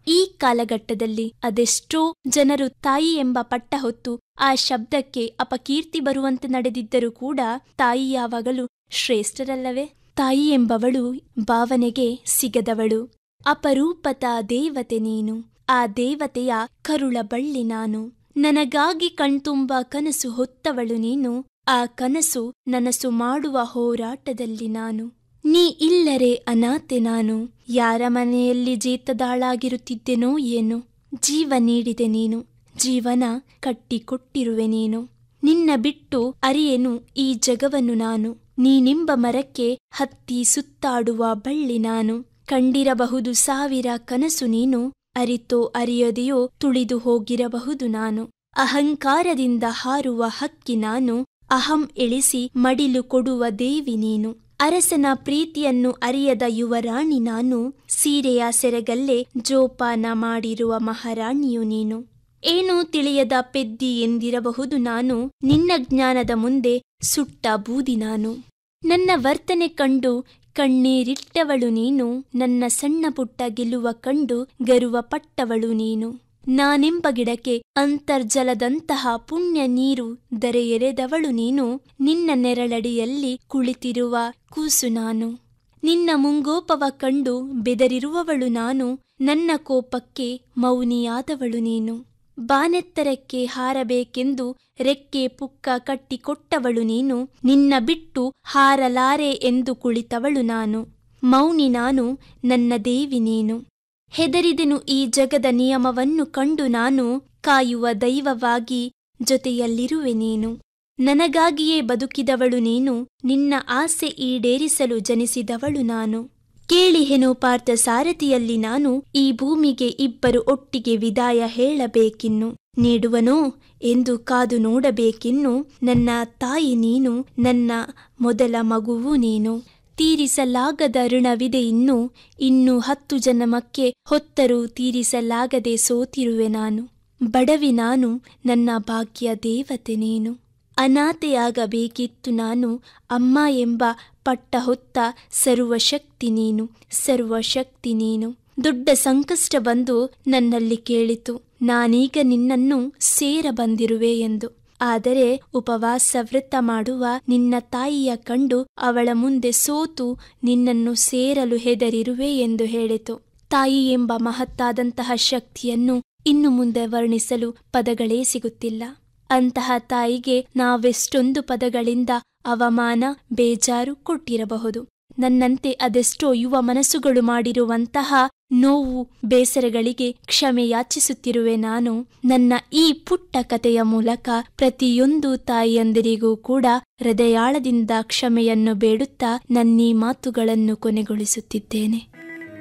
ಈ ಕಾಲಘಟ್ಟದಲ್ಲಿ ಅದೆಷ್ಟೋ ಜನರು ತಾಯಿ ಎಂಬ ಪಟ್ಟ ಹೊತ್ತು ಆ ಶಬ್ದಕ್ಕೆ ಅಪಕೀರ್ತಿ ಬರುವಂತೆ ನಡೆದಿದ್ದರೂ ಕೂಡ ತಾಯಿ ಯಾವಾಗಲೂ ಶ್ರೇಷ್ಠರಲ್ಲವೇ ತಾಯಿ ಎಂಬವಳು ಭಾವನೆಗೆ ಸಿಗದವಳು ಅಪರೂಪದ ದೇವತೆ ನೀನು ಆ ದೇವತೆಯ ಕರುಳ ಬಳ್ಳಿ ನಾನು ನನಗಾಗಿ ಕಣ್ತುಂಬ ಕನಸು ಹೊತ್ತವಳು ನೀನು ಆ ಕನಸು ನನಸು ಮಾಡುವ ಹೋರಾಟದಲ್ಲಿ ನಾನು ನೀ ಇಲ್ಲರೆ ಅನಾಥೆ ನಾನು ಯಾರ ಮನೆಯಲ್ಲಿ ಜೀತದಾಳಾಗಿರುತ್ತಿದ್ದೆನೋ ಏನು ಜೀವ ನೀಡಿದೆ ನೀನು ಜೀವನ ಕಟ್ಟಿಕೊಟ್ಟಿರುವೆ ನೀನು ನಿನ್ನ ಬಿಟ್ಟು ಅರಿಯೆನು ಈ ಜಗವನ್ನು ನಾನು ನೀನೆಂಬ ಮರಕ್ಕೆ ಹತ್ತಿ ಸುತ್ತಾಡುವ ಬಳ್ಳಿ ನಾನು ಕಂಡಿರಬಹುದು ಸಾವಿರ ಕನಸು ನೀನು ಅರಿತೋ ಅರಿಯದೆಯೋ ತುಳಿದು ಹೋಗಿರಬಹುದು ನಾನು ಅಹಂಕಾರದಿಂದ ಹಾರುವ ಹಕ್ಕಿ ನಾನು ಅಹಂ ಇಳಿಸಿ ಮಡಿಲು ಕೊಡುವ ದೇವಿ ನೀನು ಅರಸನ ಪ್ರೀತಿಯನ್ನು ಅರಿಯದ ಯುವರಾಣಿ ನಾನು ಸೀರೆಯ ಸೆರೆಗಲ್ಲೇ ಜೋಪಾನ ಮಾಡಿರುವ ಮಹಾರಾಣಿಯು ನೀನು ಏನೂ ತಿಳಿಯದ ಪೆದ್ದಿ ಎಂದಿರಬಹುದು ನಾನು ನಿನ್ನ ಜ್ಞಾನದ ಮುಂದೆ ಸುಟ್ಟ ಬೂದಿ ನಾನು ನನ್ನ ವರ್ತನೆ ಕಂಡು ಕಣ್ಣೀರಿಟ್ಟವಳು ನೀನು ನನ್ನ ಸಣ್ಣ ಪುಟ್ಟ ಗೆಲುವ ಕಂಡು ಗರುವ ಪಟ್ಟವಳು ನೀನು ನಾನೆಂಬ ಗಿಡಕ್ಕೆ ಅಂತರ್ಜಲದಂತಹ ಪುಣ್ಯ ನೀರು ದರೆ ಎರೆದವಳು ನೀನು ನಿನ್ನ ನೆರಳಡಿಯಲ್ಲಿ ಕುಳಿತಿರುವ ಕೂಸು ನಾನು ನಿನ್ನ ಮುಂಗೋಪವ ಕಂಡು ಬೆದರಿರುವವಳು ನಾನು ನನ್ನ ಕೋಪಕ್ಕೆ ಮೌನಿಯಾದವಳು ನೀನು ಬಾನೆತ್ತರಕ್ಕೆ ಹಾರಬೇಕೆಂದು ರೆಕ್ಕೆ ಪುಕ್ಕ ಕಟ್ಟಿಕೊಟ್ಟವಳು ನೀನು ನಿನ್ನ ಬಿಟ್ಟು ಹಾರಲಾರೆ ಎಂದು ಕುಳಿತವಳು ನಾನು ಮೌನಿ ನಾನು ನನ್ನ ದೇವಿ ನೀನು ಹೆದರಿದೆನು ಈ ಜಗದ ನಿಯಮವನ್ನು ಕಂಡು ನಾನು ಕಾಯುವ ದೈವವಾಗಿ ಜೊತೆಯಲ್ಲಿರುವೆ ನೀನು ನನಗಾಗಿಯೇ ಬದುಕಿದವಳು ನೀನು ನಿನ್ನ ಆಸೆ ಈಡೇರಿಸಲು ಜನಿಸಿದವಳು ನಾನು ಕೇಳಿಹೆನು ಪಾರ್ಥ ಸಾರಥಿಯಲ್ಲಿ ನಾನು ಈ ಭೂಮಿಗೆ ಇಬ್ಬರು ಒಟ್ಟಿಗೆ ವಿದಾಯ ಹೇಳಬೇಕಿನ್ನು ನೀಡುವನೋ ಎಂದು ಕಾದು ನೋಡಬೇಕಿನ್ನು ನನ್ನ ತಾಯಿ ನೀನು ನನ್ನ ಮೊದಲ ಮಗುವು ನೀನು ತೀರಿಸಲಾಗದ ಋಣವಿದೆ ಇನ್ನು ಇನ್ನು ಹತ್ತು ಜನ್ಮಕ್ಕೆ ಹೊತ್ತರೂ ತೀರಿಸಲಾಗದೆ ಸೋತಿರುವೆ ನಾನು ಬಡವಿ ನಾನು ನನ್ನ ಭಾಗ್ಯ ದೇವತೆ ನೀನು ಅನಾಥೆಯಾಗಬೇಕಿತ್ತು ನಾನು ಅಮ್ಮ ಎಂಬ ಪಟ್ಟ ಹೊತ್ತ ಸರ್ವಶಕ್ತಿ ನೀನು ಸರ್ವಶಕ್ತಿ ನೀನು ದೊಡ್ಡ ಸಂಕಷ್ಟ ಬಂದು ನನ್ನಲ್ಲಿ ಕೇಳಿತು ನಾನೀಗ ನಿನ್ನನ್ನು ಸೇರ ಬಂದಿರುವೆ ಎಂದು ಆದರೆ ಉಪವಾಸ ವ್ರತ ಮಾಡುವ ನಿನ್ನ ತಾಯಿಯ ಕಂಡು ಅವಳ ಮುಂದೆ ಸೋತು ನಿನ್ನನ್ನು ಸೇರಲು ಹೆದರಿರುವೆ ಎಂದು ಹೇಳಿತು ತಾಯಿ ಎಂಬ ಮಹತ್ತಾದಂತಹ ಶಕ್ತಿಯನ್ನು ಇನ್ನು ಮುಂದೆ ವರ್ಣಿಸಲು ಪದಗಳೇ ಸಿಗುತ್ತಿಲ್ಲ ಅಂತಹ ತಾಯಿಗೆ ನಾವೆಷ್ಟೊಂದು ಪದಗಳಿಂದ ಅವಮಾನ ಬೇಜಾರು ಕೊಟ್ಟಿರಬಹುದು ನನ್ನಂತೆ ಅದೆಷ್ಟೋ ಯುವ ಮನಸ್ಸುಗಳು ಮಾಡಿರುವಂತಹ ನೋವು ಬೇಸರಗಳಿಗೆ ಕ್ಷಮೆ ಯಾಚಿಸುತ್ತಿರುವೆ ನಾನು ನನ್ನ ಈ ಪುಟ್ಟ ಕಥೆಯ ಮೂಲಕ ಪ್ರತಿಯೊಂದು ತಾಯಿಯಂದಿರಿಗೂ ಕೂಡ ಹೃದಯಾಳದಿಂದ ಕ್ಷಮೆಯನ್ನು ಬೇಡುತ್ತಾ ನನ್ನೀ ಮಾತುಗಳನ್ನು ಕೊನೆಗೊಳಿಸುತ್ತಿದ್ದೇನೆ